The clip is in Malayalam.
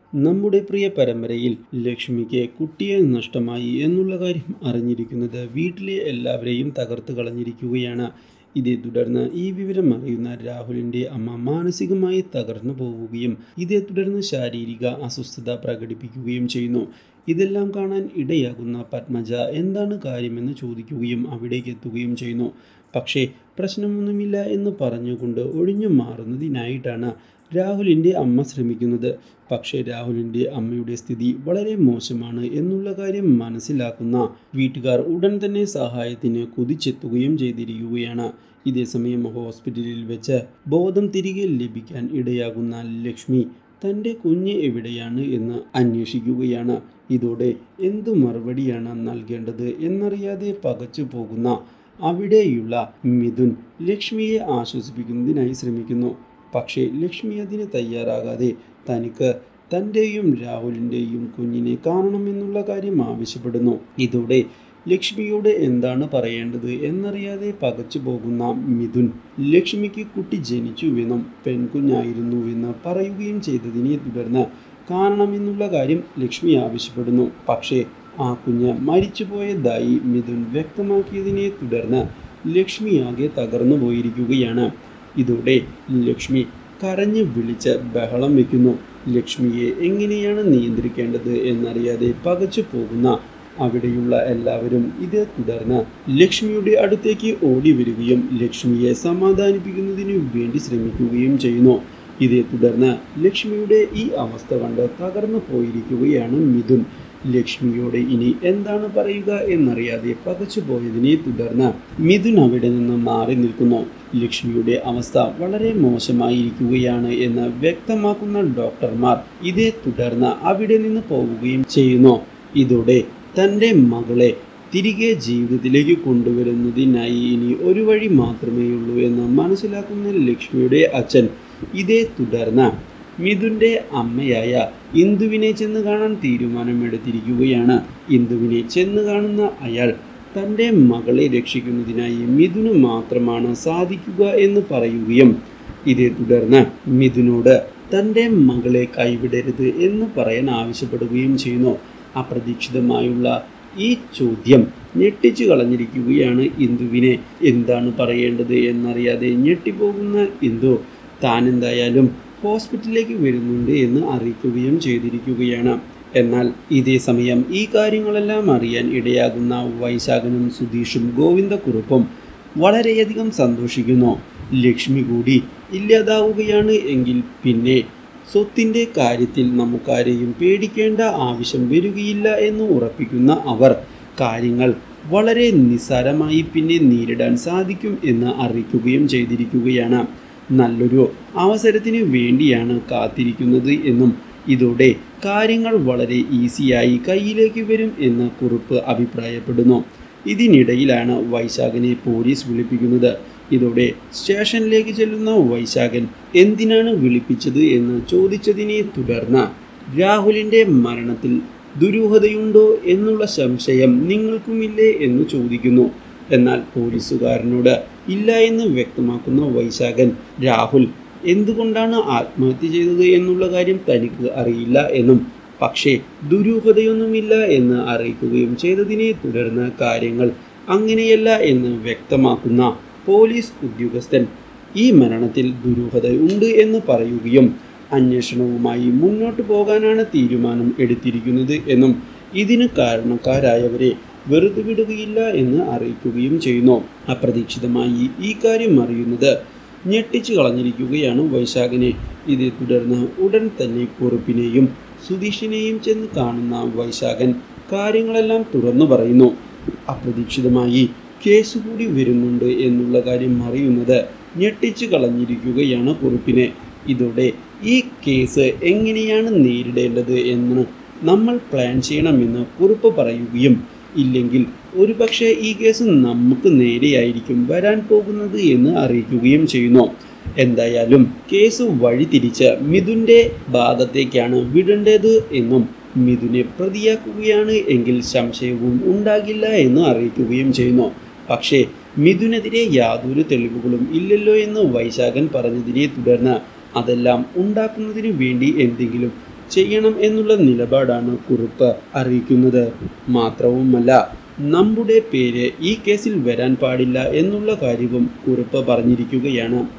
നമ്മുടെ പ്രിയ പരമ്പരയിൽ ലക്ഷ്മിക്ക് കുട്ടിയെ നഷ്ടമായി എന്നുള്ള കാര്യം അറിഞ്ഞിരിക്കുന്നത് വീട്ടിലെ എല്ലാവരെയും തകർത്ത് കളഞ്ഞിരിക്കുകയാണ് ഇതേ തുടർന്ന് ഈ വിവരം അറിയുന്ന രാഹുലിൻ്റെ അമ്മ മാനസികമായി തകർന്നു പോവുകയും ഇതേ തുടർന്ന് ശാരീരിക അസ്വസ്ഥത പ്രകടിപ്പിക്കുകയും ചെയ്യുന്നു ഇതെല്ലാം കാണാൻ ഇടയാകുന്ന പത്മജ എന്താണ് കാര്യമെന്ന് ചോദിക്കുകയും അവിടേക്ക് എത്തുകയും ചെയ്യുന്നു പക്ഷേ പ്രശ്നമൊന്നുമില്ല എന്ന് പറഞ്ഞുകൊണ്ട് ഒഴിഞ്ഞു മാറുന്നതിനായിട്ടാണ് രാഹുലിൻ്റെ അമ്മ ശ്രമിക്കുന്നത് പക്ഷേ രാഹുലിൻ്റെ അമ്മയുടെ സ്ഥിതി വളരെ മോശമാണ് എന്നുള്ള കാര്യം മനസ്സിലാക്കുന്ന വീട്ടുകാർ ഉടൻ തന്നെ സഹായത്തിന് കുതിച്ചെത്തുകയും ചെയ്തിരിക്കുകയാണ് ഇതേസമയം ഹോസ്പിറ്റലിൽ വെച്ച് ബോധം തിരികെ ലഭിക്കാൻ ഇടയാകുന്ന ലക്ഷ്മി തൻ്റെ കുഞ്ഞ് എവിടെയാണ് എന്ന് അന്വേഷിക്കുകയാണ് ഇതോടെ എന്തു മറുപടിയാണ് നൽകേണ്ടത് എന്നറിയാതെ പകച്ചു പോകുന്ന അവിടെയുള്ള മിഥുൻ ലക്ഷ്മിയെ ആശ്വസിപ്പിക്കുന്നതിനായി ശ്രമിക്കുന്നു പക്ഷേ ലക്ഷ്മി അതിന് തയ്യാറാകാതെ തനിക്ക് തൻ്റെയും രാഹുലിൻ്റെയും കുഞ്ഞിനെ കാണണമെന്നുള്ള കാര്യം ആവശ്യപ്പെടുന്നു ഇതോടെ ലക്ഷ്മിയോട് എന്താണ് പറയേണ്ടത് എന്നറിയാതെ പകച്ചു പോകുന്ന മിഥുൻ ലക്ഷ്മിക്ക് കുട്ടി ജനിച്ചുവെന്നും പെൺകുഞ്ഞായിരുന്നുവെന്ന് പറയുകയും ചെയ്തതിനെ തുടർന്ന് കാണണമെന്നുള്ള കാര്യം ലക്ഷ്മി ആവശ്യപ്പെടുന്നു പക്ഷേ ആ കുഞ്ഞ് മരിച്ചുപോയതായി മിഥുൻ വ്യക്തമാക്കിയതിനെ തുടർന്ന് ലക്ഷ്മി ആകെ തകർന്നു പോയിരിക്കുകയാണ് ഇതോടെ ലക്ഷ്മി കരഞ്ഞു വിളിച്ച് ബഹളം വെക്കുന്നു ലക്ഷ്മിയെ എങ്ങനെയാണ് നിയന്ത്രിക്കേണ്ടത് എന്നറിയാതെ പകച്ചു പോകുന്ന അവിടെയുള്ള എല്ലാവരും ഇതേ തുടർന്ന് ലക്ഷ്മിയുടെ അടുത്തേക്ക് ഓടി വരികയും ലക്ഷ്മിയെ സമാധാനിപ്പിക്കുന്നതിനു വേണ്ടി ശ്രമിക്കുകയും ചെയ്യുന്നു ഇതേ തുടർന്ന് ലക്ഷ്മിയുടെ ഈ അവസ്ഥ കണ്ട് തകർന്നു പോയിരിക്കുകയാണ് മിഥുൻ ലക്ഷ്മിയോട് ഇനി എന്താണ് പറയുക എന്നറിയാതെ പകച്ചു പോയതിനെ തുടർന്ന് മിഥുൻ അവിടെ നിന്ന് മാറി നിൽക്കുന്നു ലക്ഷ്മിയുടെ അവസ്ഥ വളരെ മോശമായിരിക്കുകയാണ് എന്ന് വ്യക്തമാക്കുന്ന ഡോക്ടർമാർ ഇതേ തുടർന്ന് അവിടെ നിന്ന് പോവുകയും ചെയ്യുന്നു ഇതോടെ തൻ്റെ മകളെ തിരികെ ജീവിതത്തിലേക്ക് കൊണ്ടുവരുന്നതിനായി ഇനി ഒരു വഴി മാത്രമേ ഉള്ളൂ എന്ന് മനസ്സിലാക്കുന്ന ലക്ഷ്മിയുടെ അച്ഛൻ ഇതേ തുടർന്ന് മിഥുൻ്റെ അമ്മയായ ഇന്ദുവിനെ ചെന്ന് കാണാൻ തീരുമാനമെടുത്തിരിക്കുകയാണ് ഇന്ദുവിനെ ചെന്ന് കാണുന്ന അയാൾ തൻ്റെ മകളെ രക്ഷിക്കുന്നതിനായി മിഥുന് മാത്രമാണ് സാധിക്കുക എന്ന് പറയുകയും ഇതേ തുടർന്ന് മിഥുനോട് തൻ്റെ മകളെ കൈവിടരുത് എന്ന് പറയാൻ ആവശ്യപ്പെടുകയും ചെയ്യുന്നു അപ്രതീക്ഷിതമായുള്ള ഈ ചോദ്യം ഞെട്ടിച്ചു കളഞ്ഞിരിക്കുകയാണ് ഇന്ദുവിനെ എന്താണ് പറയേണ്ടത് എന്നറിയാതെ ഞെട്ടിപ്പോകുന്ന ഇന്ദു താൻ എന്തായാലും ഹോസ്പിറ്റലിലേക്ക് വരുന്നുണ്ട് എന്ന് അറിയിക്കുകയും ചെയ്തിരിക്കുകയാണ് എന്നാൽ ഇതേ സമയം ഈ കാര്യങ്ങളെല്ലാം അറിയാൻ ഇടയാകുന്ന വൈശാഖനും സുധീഷും ഗോവിന്ദക്കുറുപ്പും വളരെയധികം സന്തോഷിക്കുന്നു ലക്ഷ്മി കൂടി ഇല്ലാതാവുകയാണ് എങ്കിൽ പിന്നെ സ്വത്തിൻ്റെ കാര്യത്തിൽ നമുക്കാരെയും പേടിക്കേണ്ട ആവശ്യം വരികയില്ല എന്ന് ഉറപ്പിക്കുന്ന അവർ കാര്യങ്ങൾ വളരെ നിസ്സാരമായി പിന്നെ നേരിടാൻ സാധിക്കും എന്ന് അറിയിക്കുകയും ചെയ്തിരിക്കുകയാണ് നല്ലൊരു അവസരത്തിന് വേണ്ടിയാണ് കാത്തിരിക്കുന്നത് എന്നും ഇതോടെ കാര്യങ്ങൾ വളരെ ഈസിയായി കയ്യിലേക്ക് വരും എന്ന് കുറിപ്പ് അഭിപ്രായപ്പെടുന്നു ഇതിനിടയിലാണ് വൈശാഖനെ പോലീസ് വിളിപ്പിക്കുന്നത് ഇതോടെ സ്റ്റേഷനിലേക്ക് ചെല്ലുന്ന വൈശാഖൻ എന്തിനാണ് വിളിപ്പിച്ചത് എന്ന് ചോദിച്ചതിനെ തുടർന്ന് രാഹുലിൻ്റെ മരണത്തിൽ ദുരൂഹതയുണ്ടോ എന്നുള്ള സംശയം നിങ്ങൾക്കുമില്ലേ എന്ന് ചോദിക്കുന്നു എന്നാൽ പോലീസുകാരനോട് ഇല്ല എന്ന് വ്യക്തമാക്കുന്ന വൈശാഖൻ രാഹുൽ എന്തുകൊണ്ടാണ് ആത്മഹത്യ ചെയ്തത് എന്നുള്ള കാര്യം തനിക്ക് അറിയില്ല എന്നും പക്ഷേ ദുരൂഹതയൊന്നുമില്ല എന്ന് അറിയിക്കുകയും ചെയ്തതിനെ തുടർന്ന് കാര്യങ്ങൾ അങ്ങനെയല്ല എന്ന് വ്യക്തമാക്കുന്ന പോലീസ് ഉദ്യോഗസ്ഥൻ ഈ മരണത്തിൽ ദുരൂഹത ഉണ്ട് എന്ന് പറയുകയും അന്വേഷണവുമായി മുന്നോട്ട് പോകാനാണ് തീരുമാനം എടുത്തിരിക്കുന്നത് എന്നും ഇതിന് കാരണക്കാരായവരെ വെറുതെ വിടുകയില്ല എന്ന് അറിയിക്കുകയും ചെയ്യുന്നു അപ്രതീക്ഷിതമായി ഈ കാര്യം അറിയുന്നത് ഞെട്ടിച്ചു കളഞ്ഞിരിക്കുകയാണ് വൈശാഖനെ ഇതേ തുടർന്ന് ഉടൻ തന്നെ കുറുപ്പിനെയും സുധീഷിനെയും ചെന്ന് കാണുന്ന വൈശാഖൻ കാര്യങ്ങളെല്ലാം തുറന്നു പറയുന്നു അപ്രതീക്ഷിതമായി കേസ് കൂടി വരുന്നുണ്ട് എന്നുള്ള കാര്യം അറിയുന്നത് ഞെട്ടിച്ചു കളഞ്ഞിരിക്കുകയാണ് കുറുപ്പിനെ ഇതോടെ ഈ കേസ് എങ്ങനെയാണ് നേരിടേണ്ടത് എന്ന് നമ്മൾ പ്ലാൻ ചെയ്യണമെന്ന് കുറിപ്പ് പറയുകയും ഇല്ലെങ്കിൽ ഒരുപക്ഷെ ഈ കേസ് നമുക്ക് നേരെയായിരിക്കും വരാൻ പോകുന്നത് എന്ന് അറിയിക്കുകയും ചെയ്യുന്നു എന്തായാലും കേസ് വഴിതിരിച്ച് മിഥുൻ്റെ ഭാഗത്തേക്കാണ് വിടേണ്ടത് എന്നും മിഥുനെ പ്രതിയാക്കുകയാണ് എങ്കിൽ സംശയവും ഉണ്ടാകില്ല എന്ന് അറിയിക്കുകയും ചെയ്യുന്നു പക്ഷേ മിഥുനെതിരെ യാതൊരു തെളിവുകളും ഇല്ലല്ലോ എന്ന് വൈശാഖൻ പറഞ്ഞതിനെ തുടർന്ന് അതെല്ലാം ഉണ്ടാക്കുന്നതിന് വേണ്ടി എന്തെങ്കിലും ചെയ്യണം എന്നുള്ള നിലപാടാണ് കുറിപ്പ് അറിയിക്കുന്നത് മാത്രവുമല്ല നമ്മുടെ പേര് ഈ കേസിൽ വരാൻ പാടില്ല എന്നുള്ള കാര്യവും കുറിപ്പ് പറഞ്ഞിരിക്കുകയാണ്